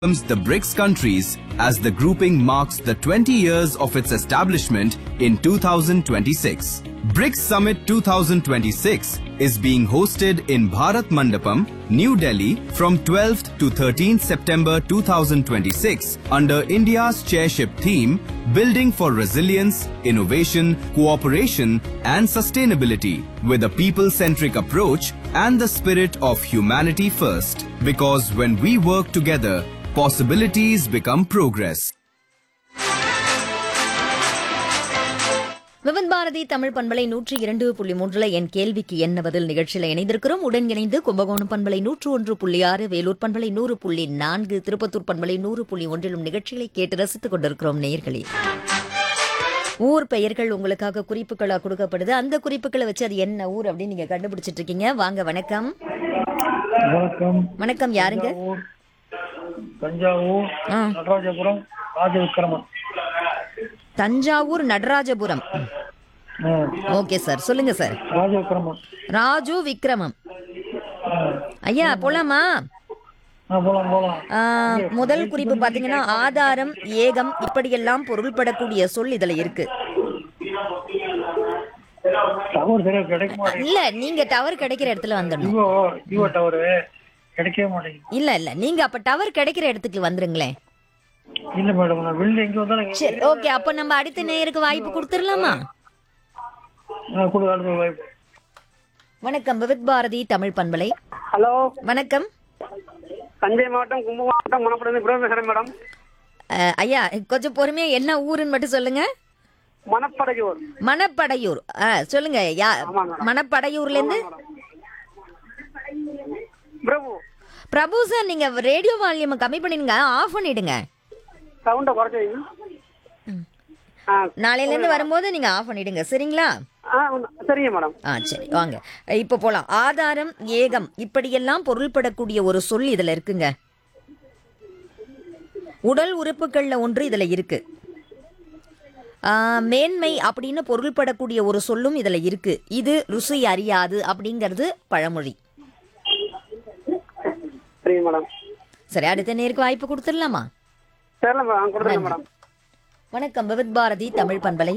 welcomes the BRICS countries as the grouping marks the 20 years of its establishment in 2026. BRICS Summit 2026 is being hosted in Bharat Mandapam, New Delhi from 12th to 13th September 2026 under India's chairship theme Building for Resilience, Innovation, Cooperation and Sustainability with a people-centric approach and the spirit of humanity first. Because when we work together, possibilities become progress. Vivan Bharathi Tamil பண்பலை நூற்றி இரண்டு புள்ளி மூன்றுல என் கேள்விக்கு என்ன பதில் நிகழ்ச்சியில இணைந்திருக்கிறோம் உடன் இணைந்து கும்பகோணம் பண்பலை நூற்று ஒன்று புள்ளி ஆறு வேலூர் பண்பலை நூறு புள்ளி நான்கு திருப்பத்தூர் பண்பலை நூறு புள்ளி ஒன்றிலும் நிகழ்ச்சிகளை கேட்டு ரசித்துக் கொண்டிருக்கிறோம் நேயர்களே ஊர் பெயர்கள் உங்களுக்காக குறிப்புகளா கொடுக்கப்படுது அந்த குறிப்புகளை வச்சு அது என்ன ஊர் அப்படின்னு நீங்க கண்டுபிடிச்சிட்டு இருக்கீங்க வாங்க வணக்கம் வணக்கம் வணக்கம் யாருங்க தஞ்சாவூர் தஞ்சாவூர் ஆ, நடராஜபுரம் ராஜவிக்கிரமன் தஞ்சாவூர் நடராஜபுரம் ம், ஓகே சார் சொல்லுங்க சார் ராஜவிக்கிரமன் ராஜு விக்ரமம் ஆ, ஐயா போலாமா ஆ, போலாம் போலாம் ஆ, முதல் குறிப்பு பாத்தீங்கன்னா ஆதாரம் ஏகம் இப்படியெல்லாம் பொருள்படக்கூடிய சொல் இதுல இருக்கு டவர் சரியா கிடைக்க மாட்டேங்குது இல்ல நீங்க டவர் கிடைக்கிற இடத்துல வந்துடணும் ஜியோ ஜியோ டவர் கிடைக்கவே மாட்டேங்குது இல்ல இல்ல நீங்க அப்ப டவர் கிடைக்கிற இடத்துக்கு வந்துருங்களேன் இல்ல மேடம் நான் வெளில எங்க வந்தாலும் இங்க- சரி ஓகே அப்ப நம்ம அடுத்த நேயருக்கு வாய்ப்பு கொடுத்துடலாமா ஆ, கொடு அடுத்த வாய்ப்பு வணக்கம் விவித் பாரதி தமிழ் பண்பலை ஹலோ வணக்கம் தஞ்சை மாவட்டம் கும்பகோணம் மாவட்டம் மணப்படம் இப்ராஹிம் பேசுறேன் மேடம் அஹ், ஐயா கொஞ்சம் பொறுமையா என்ன ஊருன்னு மட்டும் சொல்லுங்க மணப்படையூர் மணப்படையூர் ஆ, சொல்லுங்க யா மணப்படையூர்ல இருந்து பிரபு பிரபு சார் நீங்க ரேடியோ வால்யூம் கம்மி பண்ணிடுங்க ஆஃப் பண்ணிடுங்க சவுண்டை குறைச்சி வைங்க. ஆ நாளையில இருந்து வரும்போது நீங்க ஆஃப் பண்ணிடுங்க சரிங்களா ஆ சரிங்க மேடம் ஆ சரி வாங்க இப்போ போலாம் ஆதாரம் ஏகம் இப்படியெல்லாம் பொருள்படக்கூடிய ஒரு சொல் இதுல இருக்குங்க உடல் உறுப்புகள்ல ஒன்று இதுல இருக்கு ஆ, மேன்மை அப்படின்னு பொருள்படக்கூடிய ஒரு சொல்லும் இதுல இருக்கு இது ருசி அறியாது அப்படிங்கிறது பழமொழி சரிங்க மேடம் சரி அடுத்த நேருக்கு வாய்ப்பு கொடுத்துடலாமா சரில மேடம் கொடுத்துருங்க மேடம் வணக்கம் விவித் பாரதி தமிழ் பண்பலை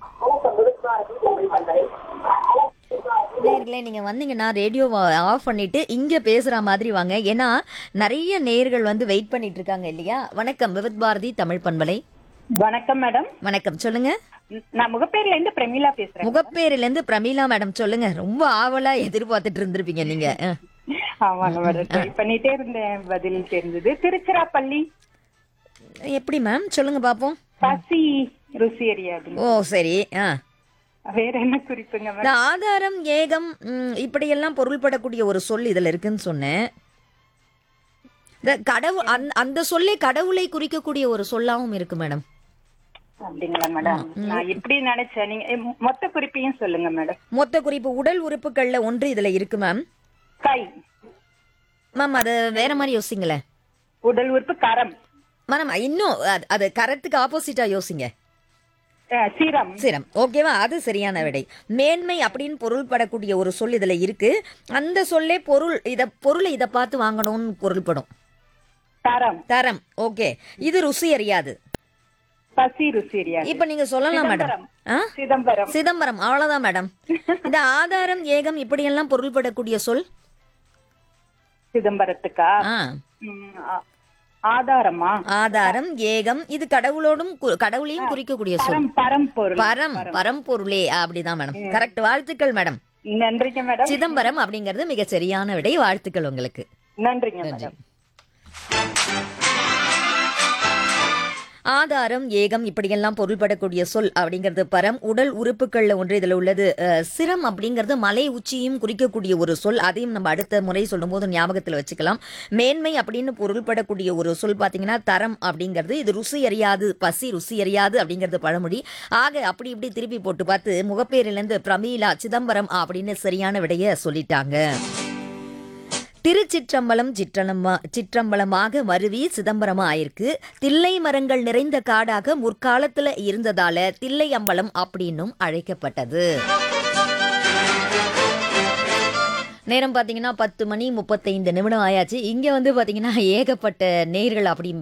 நேர்களே நீங்க வந்தீங்கன்னா ரேடியோ ஆஃப் பண்ணிட்டு இங்க பேசுற மாதிரி வாங்க ஏன்னா நிறைய நேர்கள் வந்து வெயிட் பண்ணிட்டு இருக்காங்க இல்லையா வணக்கம் விவித் பாரதி தமிழ் பண்பலை வணக்கம் மேடம் வணக்கம் சொல்லுங்க நான் முகப்பேர்ல இருந்து பிரமிளா பேசுறேன் முகப்பேரில இருந்து பிரமீளா மேடம் சொல்லுங்க ரொம்ப ஆவலா எதிர்பார்த்துட்டு இருந்திருப்பீங்க நீங்க அஹ். ஆமாங்க மேடம் ட்ரை பண்ணிட்டே இருந்தேன் பதில் தெரிஞ்சது திருச்சிராப்பள்ளி எப்படி மேம் சொல்லுங்க பாப்போம் பசி ருசி அறியாது ஓ சரி ஆ வேற என்ன குறிப்புங்க இந்த மேடம் ஆதாரம் ஏகம் ம், இப்படியெல்லாம் பொருள்படக்கூடிய ஒரு சொல் இதுல இருக்குன்னு சொன்னேன் இந்த கடவுள் அந்த- அந்த சொல்லே கடவுளை குறிக்கக்கூடிய ஒரு சொல்லாவும் இருக்கு மேடம் அப்படிங்களா மேடம் நான் இப்படி நினைச்சேன் நீங்க எ, மொத்த குறிப்பையும் சொல்லுங்க மேடம் மொத்த குறிப்பு உடல் உறுப்புகள்ல ஒன்று இதுல இருக்கு மேம் கை மேம் அது வேற மாதிரி யோசிங்களேன் உடல் உறுப்பு கரம் மேடம் இன்னும் அது- அது கரத்துக்கு ஆப்போசிட்டா யோசிங்க அஹ், சிரம் சிரம் ஓகேவா அது சரியான விடை மேன்மை அப்படின்னு பொருள்படக்கூடிய ஒரு சொல் இதுல இருக்கு அந்த சொல்லே பொருள் இத பொருளை இதை பார்த்து வாங்கணும்னு பொருள்படும் தரம் தரம் ஓகே இது ருசி அறியாது பசி ருசி அறியாது இப்ப நீங்க சொல்லலாம் மேடம் சிதம்பரம். ஆ? சிதம்பரம் சிதம்பரம் அவ்வளவுதான் மேடம் இந்த ஆதாரம் ஏகம் இப்படியெல்லாம் பொருள்படக்கூடிய சொல் சிதம்பரத்துக்கா ஆ. ம், ஆ- ஆதாரமா ஆதாரம் ஏகம் இது கடவுளோடும் கு- கடவுளையும் குறிக்கக்கூடிய சொல் பரம் பரம்பொருள் பரம் பரம்பொருளே அப்படிதான் மேடம் கரெக்ட் வாழ்த்துக்கள் மேடம் நன்றிங்க மேடம் சிதம்பரம் அப்படிங்கிறது மிக சரியான விடை வாழ்த்துக்கள் உங்களுக்கு நன்றிங்க மேடம் ஆதாரம் ஏகம் இப்படியெல்லாம் பொருள்படக்கூடிய சொல் அப்படிங்கிறது பரம் உடல் உறுப்புகள்ல ஒன்று இதுல உள்ளது அஹ், சிரம் அப்படிங்கிறது மலை உச்சியும் குறிக்கக்கூடிய ஒரு சொல் அதையும் நம்ம அடுத்த முறை சொல்லும்போது ஞாபகத்தில் வச்சுக்கலாம் மேன்மை அப்படின்னு பொருள்படக்கூடிய ஒரு சொல் பார்த்தீங்கன்னா தரம் அப்படிங்கிறது இது ருசி அறியாது பசி ருசி அறியாது அப்படிங்கிறது பழமொழி ஆக அப்படி இப்படி திருப்பி போட்டு பார்த்து முகப்பேரிலிருந்து பிரமீளா சிதம்பரம் அப்படின்னு சரியான விடைய சொல்லிட்டாங்க திருச்சிற்றம்பலம் சிற்றலமா சிற்றம்பலமாக மருவி சிதம்பரமா ஆயிருக்கு தில்லை மரங்கள் நிறைந்த காடாக முற்காலத்துல இருந்ததால தில்லை அம்பலம் அப்படின்னும் அழைக்கப்பட்டது நேரம் பார்த்தீங்கன்னா பத்து மணி முப்பத்தைந்து நிமிடம் ஆயாச்சு இங்கே வந்து பார்த்தீங்கன்னா ஏகப்பட்ட நேர்கள் அப்படி